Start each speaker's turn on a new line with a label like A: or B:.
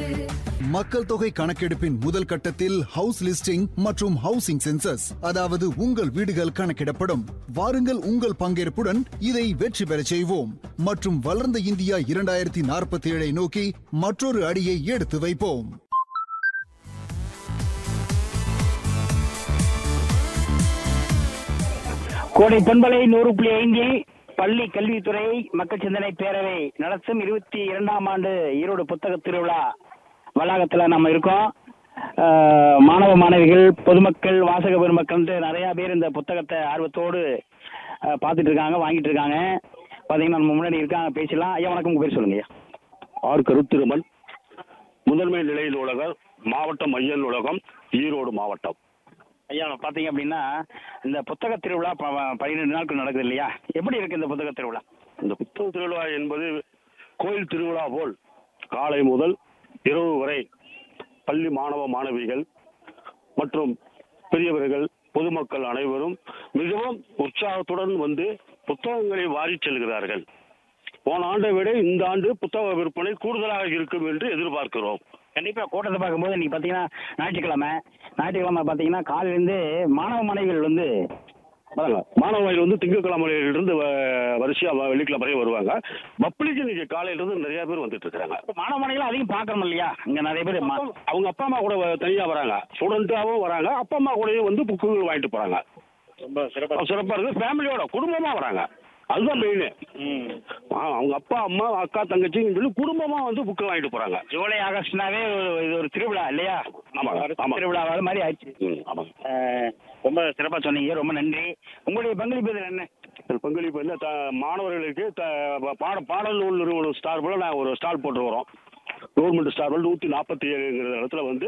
A: மக்கள் தொகை கணக்கெடுப்பின் முதல் கட்டத்தில் ஹவுஸ் லிஸ்டிங் மற்றும் ஹவுசிங் சென்சஸ் அதாவது உங்கள் வீடுகள் கணக்கிடப்படும் வாருங்கள் உங்கள் பங்கேற்புடன் இதை வெற்றி பெறச் செய்வோம் மற்றும் வளர்ந்த இந்தியா இரண்டாயிரத்தி நாற்பத்தி ஏழை நோக்கி மற்றொரு அடியை எடுத்து வைப்போம்
B: கோடை பண்பலை நூறு புள்ளி ஐந்தில் பள்ளி கல்வித்துறை மக்கள் சிந்தனை பேரவை நடத்தும் இருபத்தி இரண்டாம் ஆண்டு ஈரோடு புத்தக திருவிழா வளாகத்தில் நம்ம இருக்கோம் அஹ், மாணவ மாணவிகள் பொதுமக்கள் வாசக பெருமக்கள்ன்ட்டு நிறைய பேர் இந்த புத்தகத்தை ஆர்வத்தோடு அஹ், பார்த்துட்டு இருக்காங்க வாங்கிட்டு இருக்காங்க பார்த்தீங்கன்னா நம்ம முன்னாடி இருக்காங்க பேசலாம் ஐயா வணக்கம் உங்க பேர் சொல்லுங்க ஐயா
C: ஆர் கருத்திருமன் முதன்மை நிலை நூலகர் மாவட்ட மைய நூலகம் ஈரோடு மாவட்டம்
B: ஐயா பார்த்தீங்க அப்படின்னா இந்த புத்தக திருவிழா ப- பன்னிரெண்டு நாட்கள் நடக்குது இல்லையா எப்படி இருக்கு இந்த புத்தக திருவிழா
C: இந்த புத்தக திருவிழா என்பது கோயில் திருவிழா போல் காலை முதல் இரவு வரை பள்ளி மாணவ மாணவிகள் மற்றும் பெரியவர்கள் பொதுமக்கள் அனைவரும் மிகவும் உற்சாகத்துடன் வந்து புத்தகங்களை வாரிச் செல்கிறார்கள் போன ஆண்டை விட இந்த ஆண்டு புத்தக விற்பனை கூடுதலாக இருக்கும் என்று எதிர்பார்க்கிறோம்
B: கண்டிப்பா கூட்டத்தை பார்க்கும்போது இன்னைக்கு பாத்தீங்கன்னா ஞாயிற்றுக்கிழமை ஞாயிற்றுக்கிழமை பாத்தீங்கன்னா காலையிலேருந்து மாணவ மாணவிகள் வந்து
C: வராங்க மாணவர்கள் வந்து திங்கட்கிழமையிலிருந்து வ- வரிசையா வ- வெள்ளிக்கிழமை வரையும் வருவாங்க பப்ளிக் இன்னைக்கு காலையில இருந்து நிறைய பேர் வந்துட்டு இருக்காங்க
B: இப்ப மாணவ மாணவிகள் அதிகம் பார்க்கணும் இல்லையா இங்க நிறைய பேர் மா-
C: அவங்க அப்பா அம்மா கூட வ- தனியா வராங்க ஸ்டூடெண்ட்டாவும் வராங்க அப்பா அம்மா கூடயும் வந்து புக்குகள் வாங்கிட்டு போறாங்க
B: ரொம்ப சிறப்பா
C: சிறப்பா இருக்கு ஃபேமிலியோட குடும்பமா வராங்க அதுதான் மெயின் அவங்க அப்பா அம்மா அக்கா தங்கச்சின்னு சொல்லி குடும்பமா வந்து புக்கு வாங்கிட்டு போறாங்க
B: ஜூலை ஆகஸ்ட்னாவே ஒரு- இது ஒரு திருவிழா இல்லையா
C: ஆமாங்க, ஆமாங்க.
B: திருவிழா வர மாதிரி ஆயிடுச்சு
C: ம், ஆமாங்க
B: அஹ், ரொம்ப சிறப்பா சொன்னீங்க ரொம்ப நன்றி உங்களுடைய பங்களிப்பு இதில் என்ன
C: இதில் பங்களிப்பு என்ன த- மாணவர்களுக்கு த- பாட பாடல் நூல் நிறுவனம் ஸ்டார்பில் நான் ஒரு ஸ்டால் போட்டு வரோம் கவர்மெண்ட் ஸ்டார்பில் நூற்றி நாற்பத்தி ஏழுங்கிற இடத்துல வந்து